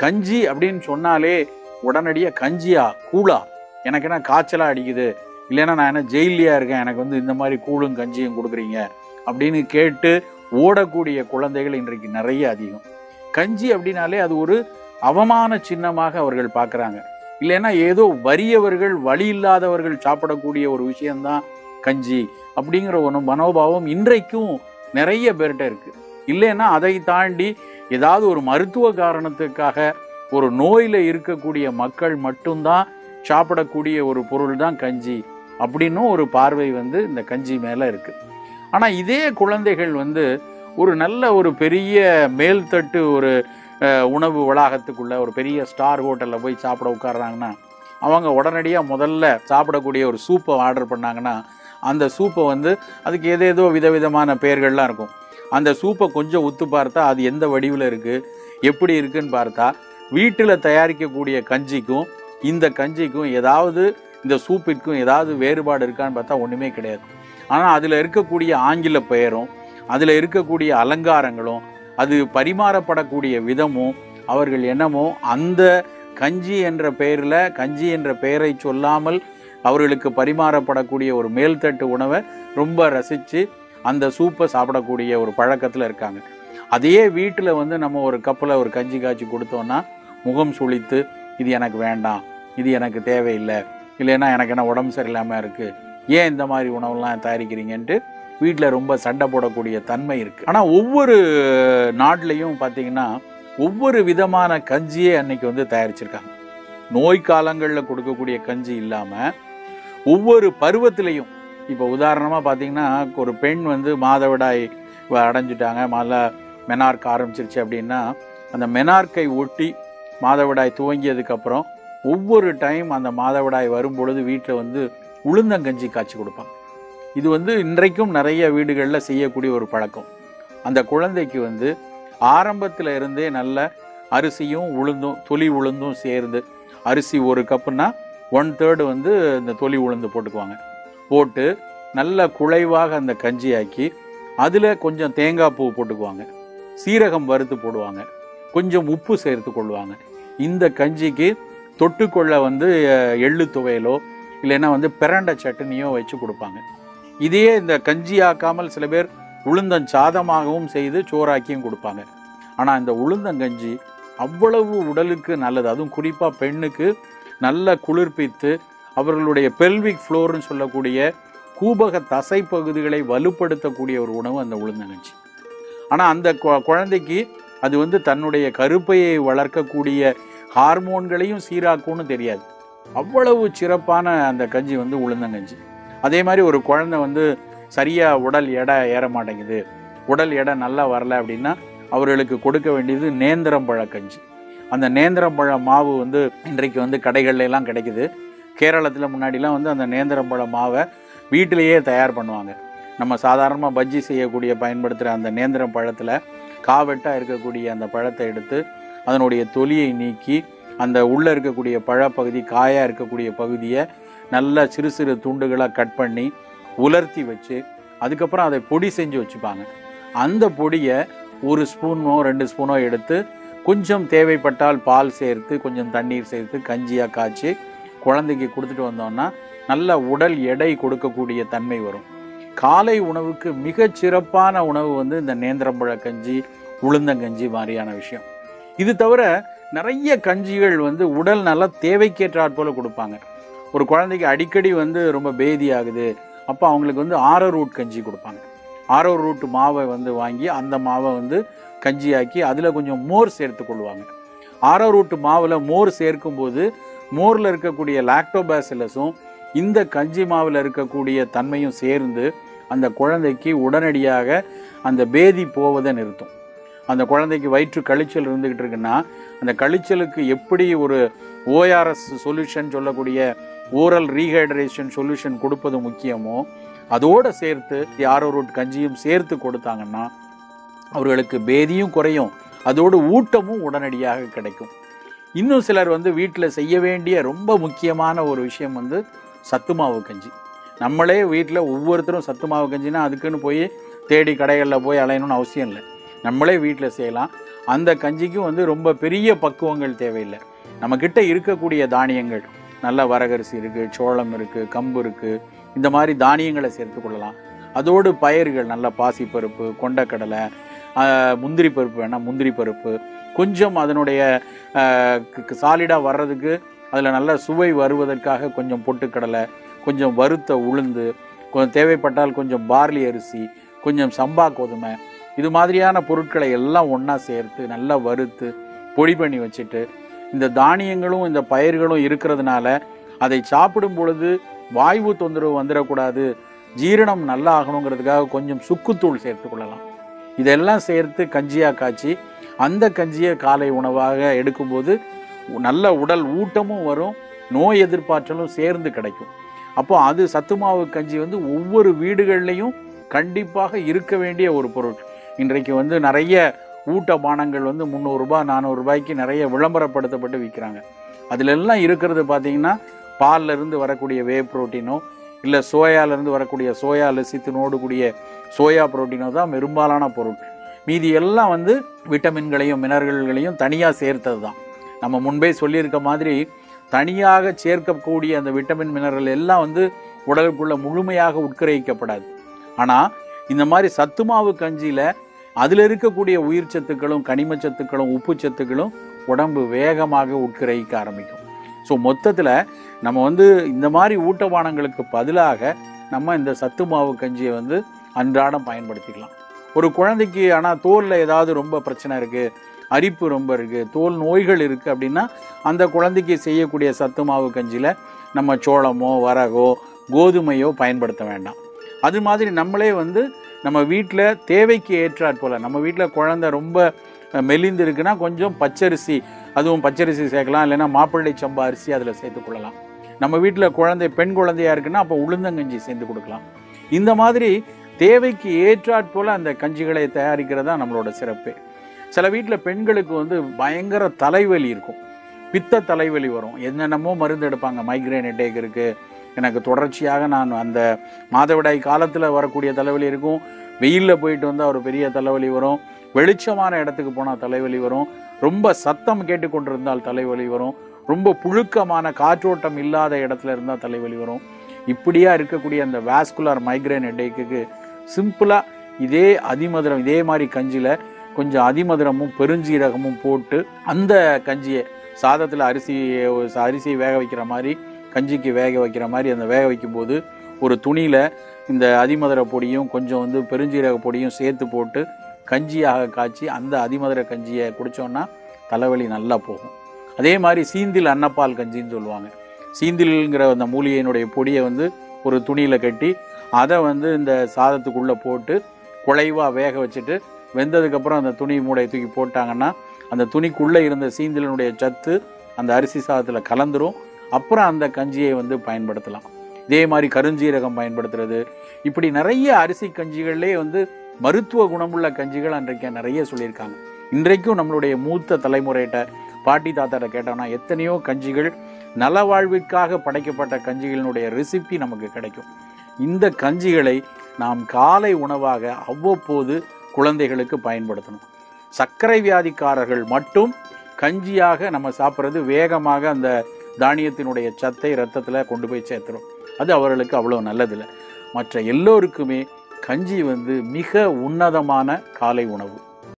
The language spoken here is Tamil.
கஞ்சி அப்படின்னு சொன்னாலே உடனடியாக கஞ்சியா கூழா எனக்கு என்ன காய்ச்சலா அடிக்குது இல்லைன்னா நான் என்ன ஜெயிலியா இருக்கேன் எனக்கு வந்து இந்த மாதிரி கூழும் கஞ்சியும் கொடுக்குறீங்க அப்படின்னு கேட்டு ஓடக்கூடிய குழந்தைகள் இன்றைக்கு நிறைய அதிகம் கஞ்சி அப்படின்னாலே அது ஒரு அவமான சின்னமாக அவர்கள் பார்க்குறாங்க இல்லைன்னா ஏதோ வறியவர்கள் வழி இல்லாதவர்கள் சாப்பிடக்கூடிய ஒரு விஷயம்தான் கஞ்சி அப்படிங்கிற ஒரு மனோபாவம் இன்றைக்கும் நிறைய பேர்கிட்ட இருக்கு இல்லைன்னா அதை தாண்டி ஏதாவது ஒரு மருத்துவ காரணத்துக்காக ஒரு நோயில இருக்கக்கூடிய மக்கள் மட்டும்தான் சாப்பிடக்கூடிய ஒரு பொருள் தான் கஞ்சி அப்படின்னும் ஒரு பார்வை வந்து இந்த கஞ்சி மேல இருக்கு ஆனா இதே குழந்தைகள் வந்து ஒரு நல்ல ஒரு பெரிய மேல்தட்டு ஒரு அஹ், உணவு வளாகத்துக்குள்ள ஒரு பெரிய ஸ்டார் ஹோட்டல்ல போய் சாப்பிட உட்கார்றாங்கன்னா அவங்க உடனடியாக முதல்ல சாப்பிடக்கூடிய ஒரு சூப்பை ஆர்டர் பண்ணாங்கன்னா அந்த சூப்பை வந்து அதுக்கு ஏதேதோ விதவிதமான பெயர்கள்லாம் இருக்கும் அந்த சூப்பை கொஞ்சம் உத்து பார்த்தா அது எந்த வடிவில் இருக்குது எப்படி இருக்குன்னு பார்த்தா வீட்டில் தயாரிக்கக்கூடிய கஞ்சிக்கும் இந்த கஞ்சிக்கும் ஏதாவது இந்த சூப்பிற்கும் ஏதாவது வேறுபாடு இருக்கான்னு பார்த்தா ஒன்றுமே கிடையாது ஆனால் அதில் இருக்கக்கூடிய ஆங்கில பெயரும் அதில் இருக்கக்கூடிய அலங்காரங்களும் அது பரிமாறப்படக்கூடிய விதமும் அவர்கள் என்னமோ அந்த கஞ்சி என்ற பெயரில் கஞ்சி என்ற பெயரை சொல்லாமல் அவர்களுக்கு பரிமாறப்படக்கூடிய ஒரு மேல்தட்டு உணவை ரொம்ப ரசித்து அந்த சூப்பை சாப்பிடக்கூடிய ஒரு பழக்கத்தில் இருக்காங்க அதே வீட்டில் வந்து நம்ம ஒரு கப்பில் ஒரு கஞ்சி காய்ச்சி கொடுத்தோன்னா முகம் சுளித்து இது எனக்கு வேண்டாம் இது எனக்கு தேவையில்லை இல்லைன்னா எனக்கு என்ன உடம்பு சரியில்லாமல் இருக்குது ஏன் இந்த மாதிரி உணவுலாம் தயாரிக்கிறீங்கன்ட்டு வீட்டில் ரொம்ப சண்டை போடக்கூடிய தன்மை இருக்குது ஆனால் ஒவ்வொரு நாட்டிலையும் பார்த்தீங்கன்னா ஒவ்வொரு விதமான கஞ்சியே அன்னைக்கு வந்து தயாரிச்சிருக்காங்க நோய் காலங்களில் கொடுக்கக்கூடிய கஞ்சி இல்லாமல் ஒவ்வொரு பருவத்திலையும் இப்போ உதாரணமாக பார்த்தீங்கன்னா ஒரு பெண் வந்து மாதவிடாய் வ- அடைஞ்சிட்டாங்க மல மெனார்க் ஆரம்பிச்சிருச்சு அப்படின்னா அந்த மெனார்க்கை ஒட்டி மாதவிடாய் துவங்கியதுக்கப்புறம் ஒவ்வொரு டைம் அந்த மாதவிடாய் வரும் பொழுது வீட்டில் வந்து உளுந்தங்கஞ்சி காய்ச்சி கொடுப்பாங்க இது வந்து இன்றைக்கும் நிறைய வீடுகளில் செய்யக்கூடிய ஒரு பழக்கம் அந்த குழந்தைக்கு வந்து ஆரம்பத்தில் இருந்தே நல்ல அரிசியும் உளுந்தும் தொலி உளுந்தும் சேர்ந்து அரிசி ஒரு கப்புனா ஒன் தேர்டு வந்து இந்த தொலி உளுந்து போட்டுக்குவாங்க போட்டு நல்ல குழைவாக அந்த கஞ்சி ஆக்கி அதில் கொஞ்சம் தேங்காய் பூ போட்டுக்குவாங்க சீரகம் வறுத்து போடுவாங்க கொஞ்சம் உப்பு சேர்த்து கொள்வாங்க இந்த கஞ்சிக்கு தொட்டுக்கொள்ள வந்து அஹ், எள்ளு துவையலோ இல்லைன்னா வந்து பிரண்டை சட்னியோ வச்சு கொடுப்பாங்க இதையே இந்த கஞ்சி ஆக்காமல் சில பேர் உளுந்தன் சாதமாகவும் செய்து சோறாக்கியும் கொடுப்பாங்க ஆனால் இந்த உளுந்தங்கஞ்சி அவ்வளவு உடலுக்கு நல்லது அதுவும் குறிப்பாக பெண்ணுக்கு நல்ல குளிர்ப்பித்து அவர்களுடைய பெல்விக் ஃப்ளோர்னு சொல்லக்கூடிய கூபக தசை பகுதிகளை வலுப்படுத்தக்கூடிய ஒரு உணவு அந்த உளுந்தங்கஞ்சி ஆனால் அந்த கு- குழந்தைக்கு அது வந்து தன்னுடைய கருப்பையை வளர்க்கக்கூடிய ஹார்மோன்களையும் சீராக்கும்னு தெரியாது அவ்வளவு சிறப்பான அந்த கஞ்சி வந்து உளுந்தங்கஞ்சி அதே மாதிரி ஒரு குழந்தை வந்து சரியாக உடல் எடை ஏற மாட்டேங்குது உடல் எடை நல்லா வரல அப்படின்னா அவர்களுக்கு கொடுக்க வேண்டியது நேந்திரம்பழ கஞ்சி அந்த நேந்திரம்பழ மாவு வந்து இன்றைக்கு வந்து கடைகள்ல எல்லாம் கிடைக்குது கேரளத்தில் முன்னாடிலாம் வந்து அந்த நேந்திரம்பழ மாவை வீட்டிலேயே தயார் பண்ணுவாங்க நம்ம சாதாரணமாக பஜ்ஜி செய்யக்கூடிய பயன்படுத்துகிற அந்த நேந்திரம் பழத்தில் காவெட்டாக இருக்கக்கூடிய அந்த பழத்தை எடுத்து அதனுடைய தொலியை நீக்கி அந்த உள்ளே இருக்கக்கூடிய பழப்பகுதி காயாக இருக்கக்கூடிய பகுதியை நல்லா சிறு சிறு துண்டுகளாக கட் பண்ணி உலர்த்தி வச்சு அதுக்கப்புறம் அதை பொடி செஞ்சு வச்சுப்பாங்க அந்த பொடியை ஒரு ஸ்பூனோ ரெண்டு ஸ்பூனோ எடுத்து கொஞ்சம் தேவைப்பட்டால் பால் சேர்த்து கொஞ்சம் தண்ணீர் சேர்த்து கஞ்சியாக காய்ச்சி குழந்தைக்கு கொடுத்துட்டு வந்தோம்னா நல்ல உடல் எடை கொடுக்கக்கூடிய தன்மை வரும் காலை உணவுக்கு மிகச் சிறப்பான உணவு வந்து இந்த நேந்திரம்பழ கஞ்சி உளுந்தங்கஞ்சி மாதிரியான விஷயம் இது தவிர நிறைய கஞ்சிகள் வந்து உடல் நல்லா தேவைக்கேற்றாற் போல கொடுப்பாங்க ஒரு குழந்தைக்கு அடிக்கடி வந்து ரொம்ப பேதி ஆகுது அப்போ அவங்களுக்கு வந்து ஆரோ ரூட் கஞ்சி கொடுப்பாங்க ஆரோ ரூட் மாவை வந்து வாங்கி அந்த மாவை வந்து கஞ்சியாக்கி அதில் கொஞ்சம் மோர் சேர்த்து கொள்வாங்க ஆரோ ரூட் மாவில் மோர் சேர்க்கும்போது மோரில் இருக்கக்கூடிய லாக்டோபாசிலஸும் இந்த கஞ்சி மாவில் இருக்கக்கூடிய தன்மையும் சேர்ந்து அந்த குழந்தைக்கு உடனடியாக அந்த பேதி போவதை நிறுத்தும் அந்த குழந்தைக்கு வயிற்று கழிச்சல் இருந்துகிட்டு இருக்குன்னா அந்த கழிச்சலுக்கு எப்படி ஒரு ஓஆர்எஸ் சொல்யூஷன் சொல்லக்கூடிய ஓரல் ரீஹைட்ரேஷன் சொல்யூஷன் கொடுப்பது முக்கியமோ அதோடு சேர்த்து யாரோ ரூட் கஞ்சியும் சேர்த்து கொடுத்தாங்கன்னா அவர்களுக்கு பேதியும் குறையும் அதோடு ஊட்டமும் உடனடியாக கிடைக்கும் இன்னும் சிலர் வந்து வீட்டில் செய்ய வேண்டிய ரொம்ப முக்கியமான ஒரு விஷயம் வந்து சத்து மாவு கஞ்சி நம்மளே வீட்டில் ஒவ்வொருத்தரும் சத்து மாவு கஞ்சினா அதுக்குன்னு போய் தேடி கடைகளில் போய் அலையணும்னு அவசியம் இல்லை நம்மளே வீட்டில் செய்யலாம் அந்த கஞ்சிக்கும் வந்து ரொம்ப பெரிய பக்குவங்கள் தேவையில்லை நம்மக்கிட்ட இருக்கக்கூடிய தானியங்கள் நல்ல வரகரிசி இருக்குது சோளம் இருக்குது கம்பு இருக்குது இந்த மாதிரி தானியங்களை சேர்த்து கொள்ளலாம் அதோடு பயிர்கள் நல்ல பாசிப்பருப்பு கொண்டக்கடலை ஆஹ், முந்திரி பருப்பு வேணால் முந்திரி பருப்பு கொஞ்சம் அதனுடைய சாலிடாக வர்றதுக்கு அதில் நல்ல சுவை வருவதற்காக கொஞ்சம் பொட்டுக்கடலை கொஞ்சம் வறுத்த உளுந்து கொஞ்சம் தேவைப்பட்டால் கொஞ்சம் பார்லி அரிசி கொஞ்சம் சம்பா கோதுமை இது மாதிரியான பொருட்களை எல்லாம் ஒன்றா சேர்த்து நல்லா வறுத்து பொடி பண்ணி வச்சுட்டு இந்த தானியங்களும் இந்த பயிர்களும் இருக்கிறதுனால அதை சாப்பிடும் பொழுது வாய்வு தொந்தரவு வந்துடக்கூடாது ஜீரணம் நல்லா ஆகணுங்கிறதுக்காக கொஞ்சம் சுக்குத்தூள் சேர்த்து கொள்ளலாம் இதெல்லாம் சேர்த்து கஞ்சியாக காய்ச்சி அந்த கஞ்சியை காலை உணவாக எடுக்கும்போது நல்ல உடல் ஊட்டமும் வரும் நோய் எதிர்ப்பாற்றலும் சேர்ந்து கிடைக்கும் அப்போ அது சத்து மாவு கஞ்சி வந்து ஒவ்வொரு வீடுகள்லையும் கண்டிப்பாக இருக்க வேண்டிய ஒரு பொருள் இன்றைக்கு வந்து நிறைய ஊட்ட பானங்கள் வந்து முந்நூறுரூபா நானூறுரூபாய்க்கு நிறைய விளம்பரப்படுத்தப்பட்டு விற்கிறாங்க அதுல எல்லாம் இருக்கிறது பார்த்தீங்கன்னா பால்ல இருந்து வரக்கூடிய வே புரோட்டீனோ இல்லை சோயாலேருந்து வரக்கூடிய சோயா லசித்தினோடு கூடிய சோயா புரோட்டீனோ தான் பெரும்பாலான பொருள் மீதி எல்லாம் வந்து விட்டமின்களையும் மினரல்களையும் தனியாக சேர்த்தது தான் நம்ம முன்பே சொல்லியிருக்க மாதிரி தனியாக சேர்க்கக்கூடிய அந்த விட்டமின் மினரல் எல்லாம் வந்து உடலுக்குள்ள முழுமையாக உட்கிரகிக்கப்படாது ஆனால் இந்த மாதிரி சத்து மாவு கஞ்சியில் அதில் இருக்கக்கூடிய உயிர் சத்துக்களும் கனிம சத்துக்களும் உப்பு சத்துக்களும் உடம்பு வேகமாக உட்கிரகிக்க ஆரம்பிக்கும் ஸோ மொத்தத்தில் நம்ம வந்து இந்த மாதிரி ஊட்டபானங்களுக்கு பதிலாக நம்ம இந்த சத்து மாவு கஞ்சியை வந்து அன்றாடம் பயன்படுத்திக்கலாம் ஒரு குழந்தைக்கு ஆனால் தோலில் ஏதாவது ரொம்ப பிரச்சனை இருக்குது அரிப்பு ரொம்ப இருக்குது தோல் நோய்கள் இருக்குது அப்படின்னா அந்த குழந்தைக்கு செய்யக்கூடிய சத்து மாவு கஞ்சியில் நம்ம சோளமோ வரகோ கோதுமையோ பயன்படுத்த வேண்டாம் அது மாதிரி நம்மளே வந்து நம்ம வீட்டில் தேவைக்கு ஏற்றாற் போல் நம்ம வீட்டில் குழந்தை ரொம்ப அஹ், மெலிந்து இருக்குன்னா கொஞ்சம் பச்சரிசி அதுவும் பச்சரிசி சேர்க்கலாம் இல்லைன்னா மாப்பிள்ளை சம்பா அரிசி அதில் சேர்த்துக்கொள்ளலாம் நம்ம வீட்டில் குழந்தை பெண் குழந்தையா இருக்குன்னா அப்போ உளுந்தங்கஞ்சி சேர்ந்து கொடுக்கலாம் இந்த மாதிரி தேவைக்கு ஏற்றாற் போல் அந்த கஞ்சிகளை தயாரிக்கிறது தான் நம்மளோட சிறப்பு சில வீட்டில் பெண்களுக்கு வந்து பயங்கர தலைவலி இருக்கும் பித்த தலைவலி வரும் என்னென்னமோ மருந்து எடுப்பாங்க மைக்ரேன் ஹெட்டேக் இருக்குது எனக்கு தொடர்ச்சியாக நான் அந்த மாதவிடாய் காலத்தில் வரக்கூடிய தலைவலி இருக்கும் வெயிலில் போயிட்டு வந்தால் ஒரு பெரிய தலைவலி வரும் வெளிச்சமான இடத்துக்கு போனால் தலைவலி வரும் ரொம்ப சத்தம் கேட்டுக்கொண்டிருந்தால் தலைவலி வரும் ரொம்ப புழுக்கமான காற்றோட்டம் இல்லாத இடத்துல இருந்தால் தலைவலி வரும் இப்படியா இருக்கக்கூடிய அந்த வாஸ்குலர் மைக்ரேன் ஹெட்டேக்கு சிம்பிளாக இதே அதிமதுரம் இதே மாதிரி கஞ்சியில் கொஞ்சம் அதிமதுரமும் பெருஞ்சீரகமும் போட்டு அந்த கஞ்சியை சாதத்தில் அரிசி அரிசியை வேக வைக்கிற மாதிரி கஞ்சிக்கு வேக வைக்கிற மாதிரி அந்த வேக வைக்கும்போது ஒரு துணியில் இந்த அதிமதுர பொடியும் கொஞ்சம் வந்து பெருஞ்சீரக பொடியும் சேர்த்து போட்டு கஞ்சியாக காய்ச்சி அந்த அதிமதுர கஞ்சியை குடித்தோன்னா தலைவலி நல்லா போகும் அதே மாதிரி சீந்தில் அன்னப்பால் கஞ்சின்னு சொல்லுவாங்க சீந்தில்ங்கிற அந்த மூலிகையினுடைய பொடியை வந்து ஒரு துணியில் கட்டி அதை வந்து இந்த சாதத்துக்குள்ளே போட்டு குழைவாக வேக வச்சுட்டு வெந்ததுக்கப்புறம் அந்த துணி மூடையை தூக்கி போட்டாங்கன்னா அந்த துணிக்குள்ளே இருந்த சீந்திலனுடைய சத்து அந்த அரிசி சாதத்தில் கலந்துரும் அப்புறம் அந்த கஞ்சியை வந்து பயன்படுத்தலாம் இதே மாதிரி கருஞ்சீரகம் பயன்படுத்துறது இப்படி நிறைய அரிசி கஞ்சிகள்லேயே வந்து மருத்துவ குணமுள்ள கஞ்சிகள் அன்றைக்கு நிறைய சொல்லியிருக்காங்க இன்றைக்கும் நம்மளுடைய மூத்த தலைமுறையிட்ட பாட்டி தாத்தாட்ட கேட்டோம்னா எத்தனையோ கஞ்சிகள் நலவாழ்விற்காக படைக்கப்பட்ட கஞ்சிகளினுடைய ரெசிபி நமக்கு கிடைக்கும் இந்த கஞ்சிகளை நாம் காலை உணவாக அவ்வப்போது குழந்தைகளுக்கு பயன்படுத்தணும் சர்க்கரை வியாதிக்காரர்கள் மட்டும் கஞ்சியாக நம்ம சாப்பிட்றது வேகமாக அந்த தானியத்தினுடைய சத்தை ரத்தத்தில் கொண்டு போய் சேர்த்துரும் அது அவர்களுக்கு அவ்வளோ நல்லதில்லை மற்ற எல்லோருக்குமே கஞ்சி வந்து மிக உன்னதமான காலை உணவு